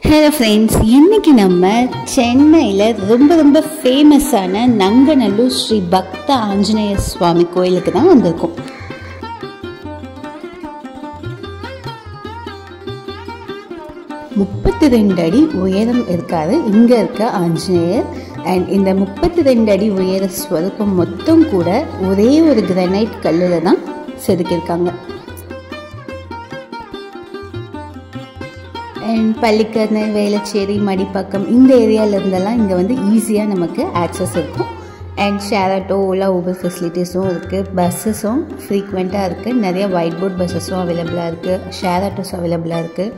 hello friends இன்னைக்கு நம்ம சென்னையில் ரொம்ப ரொம்ப ஃபேமஸான நங்கநல்லூர் ஸ்ரீ பக்த ஆஞ்சநேய சுவாமி கோயிலுக்கு தான் வந்திருக்கோம் முப்பத்தி ரெண்டு அடி உயரம் இருக்காரு இங்கே இருக்க ஆஞ்சநேயர் அண்ட் இந்த முப்பத்தி ரெண்டு அடி உயர ஸ்வரூபம் மொத்தம் கூட ஒரே ஒரு கிரானைட் கல்லில் தான் செதுக்கியிருக்காங்க அண்ட் பள்ளிக்கரணை வேளச்சேரி மடிப்பாக்கம் இந்த ஏரியாவில் இருந்தெல்லாம் இங்கே வந்து ஈஸியாக நமக்கு ஆக்சஸ் இருக்கும் and share auto Ola Uber ஃபெசிலிட்டிஸும் இருக்குது பஸ்ஸஸும் ஃப்ரீக்வெண்ட்டாக இருக்குது நிறைய ஒயிட் போர்ட் பஸ்ஸஸும் அவைலபிளாக இருக்குது ஷேர் ஆட்டோஸ் அவைலபிளாக இருக்குது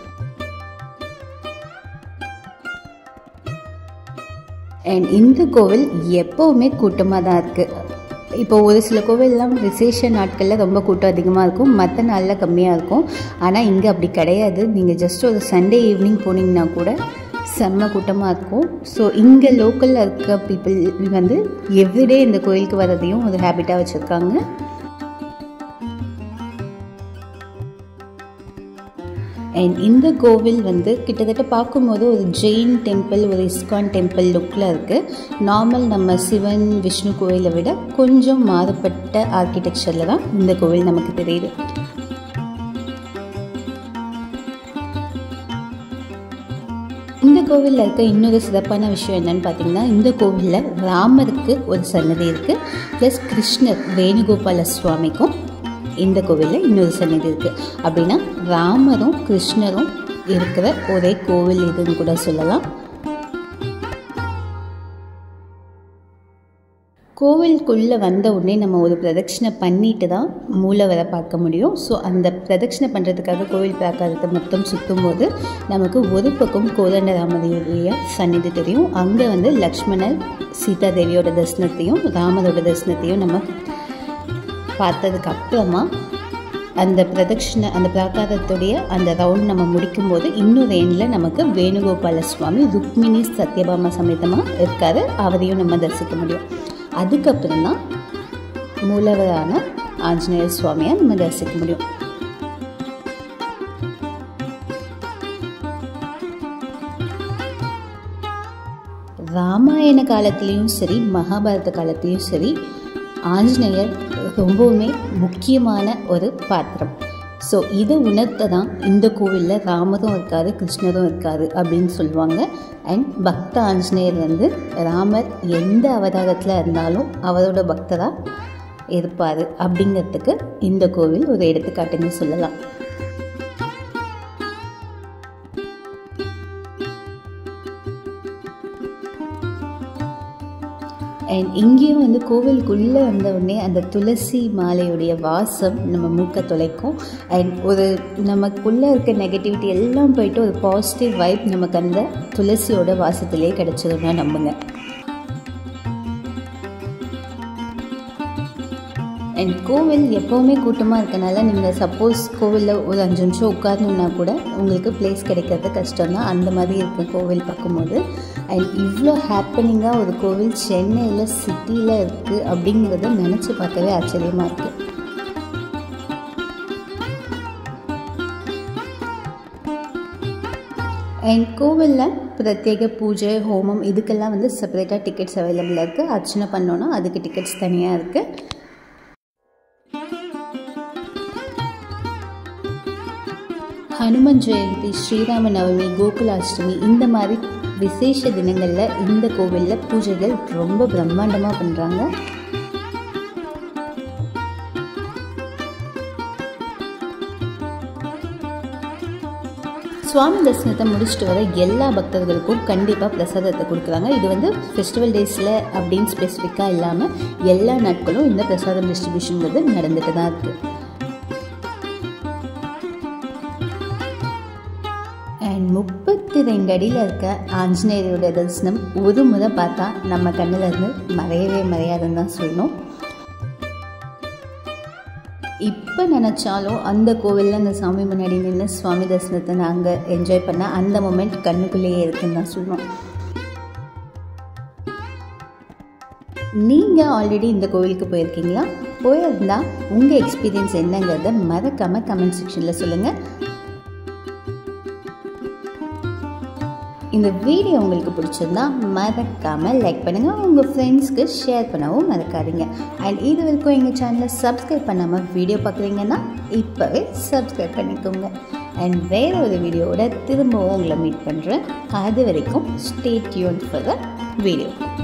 அண்ட் இந்த கோவில் எப்போவுமே கூட்டமாக தான் இருக்குது இப்போ ஒரு சில கோவில்லாம் விசேஷ நாட்களில் ரொம்ப கூட்டம் அதிகமாக இருக்கும் மற்ற நாளில் கம்மியாக இருக்கும் ஆனால் இங்கே அப்படி கிடையாது நீங்கள் ஜஸ்ட் ஒரு சண்டே ஈவினிங் போனீங்கன்னா கூட செம்ம கூட்டமாக இருக்கும் ஸோ இங்கே லோக்கலில் இருக்க பீப்புள் வந்து எவ்ரிடே இந்த கோயிலுக்கு வர்றதையும் ஒரு ஹேபிட்டாக வச்சுருக்காங்க அண்ட் இந்த கோவில் வந்து கிட்டத்தட்ட பார்க்கும்போது ஒரு ஜெயின் டெம்பிள் ஒரு இஸ்கான் டெம்பிள் லுக்கில் இருக்குது நார்மல் நம்ம சிவன் விஷ்ணு கோவிலை விட கொஞ்சம் மாறுபட்ட ஆர்கிடெக்சரில் தான் இந்த கோவில் நமக்கு தெரியுது இந்த கோவிலில் இருக்க இன்னொரு சிறப்பான விஷயம் என்னன்னு பார்த்தீங்கன்னா இந்த கோவிலில் ராமருக்கு ஒரு சன்னதி இருக்குது ப்ளஸ் கிருஷ்ணர் வேணுகோபால சுவாமிக்கும் இந்த கோவிலில் இன்னொரு சன்னதி இருக்குது அப்படின்னா ராமரும் கிருஷ்ணரும் இருக்கிற ஒரே கோவில் இதுன்னு கூட சொல்லலாம் கோவிலுக்குள்ளே வந்த உடனே நம்ம ஒரு பிரதட்சணை பண்ணிட்டு தான் மூலவரை பார்க்க முடியும் ஸோ அந்த பிரதட்சணை பண்ணுறதுக்காக கோவில் பிராகாரத்தை மொத்தம் சுற்றும் போது நமக்கு ஒரு பக்கம் கோதண்டராமரையுடைய சந்நிதி தெரியும் அங்கே வந்து லக்ஷ்மணர் சீதா தேவியோட தரிசனத்தையும் ராமரோட தரிசனத்தையும் நம்ம பார்த்ததுக்கு அப்புறமா அந்த பிரதட்சிணை அந்த பிராகாரத்துடைய அந்த ரவுண்ட் நம்ம முடிக்கும்போது இன்னொரு எண்ணில் நமக்கு வேணுகோபால சுவாமி ருக்மிணி சத்யபாமா சமேதமாக இருக்காரு அவரையும் நம்ம தரிசிக்க முடியும் அதுக்கப்புறம் தான் மூலவரான ஆஞ்சநேயர் சுவாமியை நம்ம தரிசிக்க முடியும் ராமாயண காலத்துலேயும் சரி மகாபாரத காலத்துலேயும் சரி ஆஞ்சநேயர் ரொம்பவுமே முக்கியமான ஒரு பாத்திரம் ஸோ இதை உணர்த்த தான் இந்த கோவிலில் ராமரும் இருக்காரு கிருஷ்ணரும் இருக்காரு அப்படின்னு சொல்லுவாங்க அண்ட் பக்த ஆஞ்சநேயர் வந்து ராமர் எந்த அவதாரத்தில் இருந்தாலும் அவரோட பக்தராக இருப்பார் அப்படிங்கிறதுக்கு இந்த கோவில் ஒரு எடுத்துக்காட்டுன்னு சொல்லலாம் அண்ட் இங்கேயும் வந்து கோவிலுக்குள்ளே வந்த உடனே அந்த துளசி மாலையுடைய வாசம் நம்ம மூக்க தொலைக்கும் அண்ட் ஒரு நமக்குள்ளே இருக்க நெகட்டிவிட்டி எல்லாம் போயிட்டு ஒரு பாசிட்டிவ் வைப் நமக்கு அந்த துளசியோட வாசத்திலே கிடச்சதுன்னா நம்புங்க அண்ட் கோவில் எப்போவுமே கூட்டமாக இருக்கனால நீங்கள் சப்போஸ் கோவிலில் ஒரு அஞ்சு நிமிஷம் உட்காரணுன்னா கூட உங்களுக்கு பிளேஸ் கிடைக்கிறது கஷ்டம் தான் அந்த மாதிரி இருக்குது கோவில் பார்க்கும்போது அண்ட் இவ்வளோ ஹாப்பனிங்காக ஒரு கோவில் சென்னையில் சிட்டியில் இருக்குது அப்படிங்கிறத நினச்சி பார்க்கவே ஆச்சரியமாக இருக்குது அண்ட் கோவிலில் பிரத்யேக பூஜை ஹோமம் இதுக்கெல்லாம் வந்து செப்பரேட்டாக டிக்கெட்ஸ் அவைலபிளாக இருக்குது அர்ச்சனை பண்ணோன்னா அதுக்கு டிக்கெட்ஸ் தனியாக இருக்குது ஹனுமன் ஜெயந்தி ஸ்ரீராம நவமி கோகுலாஷ்டமி இந்த மாதிரி விசேஷ தினங்களில் இந்த கோவிலில் பூஜைகள் ரொம்ப பிரம்மாண்டமாக பண்ணுறாங்க சுவாமி தரிசனத்தை முடிச்சுட்டு வர எல்லா பக்தர்களுக்கும் கண்டிப்பாக பிரசாதத்தை கொடுக்குறாங்க இது வந்து ஃபெஸ்டிவல் டேஸில் அப்படின்னு ஸ்பெசிஃபிக்காக இல்லாமல் எல்லா நாட்களும் இந்த பிரசாதம் டிஸ்ட்ரிபியூஷனுங்கிறது நடந்துட்டு தான் இருக்குது அண்ட் முப்பத்தி ரெண்டு அடியில் இருக்க ஆஞ்சநேயரோட தரிசனம் ஒரு முறை பார்த்தா நம்ம கண்ணில் இருந்து மறையவே மறையாதுன்னு தான் சொல்லணும் இப்போ நினச்சாலும் அந்த கோவிலில் அந்த சாமி முன்னாடி நின்று சுவாமி தரிசனத்தை நாங்கள் என்ஜாய் பண்ண அந்த மூமெண்ட் கண்ணுக்குள்ளேயே இருக்குன்னு தான் சொல்லுவோம் நீங்கள் ஆல்ரெடி இந்த கோவிலுக்கு போயிருக்கீங்களா போயிருந்தா உங்கள் எக்ஸ்பீரியன்ஸ் என்னங்கிறத மறக்காமல் கமெண்ட் செக்ஷனில் சொல்லுங்கள் இந்த வீடியோ உங்களுக்கு பிடிச்சிருந்தா மறக்காமல் லைக் பண்ணுங்கள் உங்கள் ஃப்ரெண்ட்ஸ்க்கு ஷேர் பண்ணவும் மறக்காதீங்க அண்ட் இது வரைக்கும் எங்கள் சேனலை சப்ஸ்கிரைப் பண்ணாமல் வீடியோ பார்க்குறீங்கன்னா இப்போவே சப்ஸ்கிரைப் பண்ணிக்கோங்க அண்ட் வேறு ஒரு வீடியோவோட திரும்பவும் உங்களை மீட் பண்ணுறேன் அது வரைக்கும் stay tuned for the video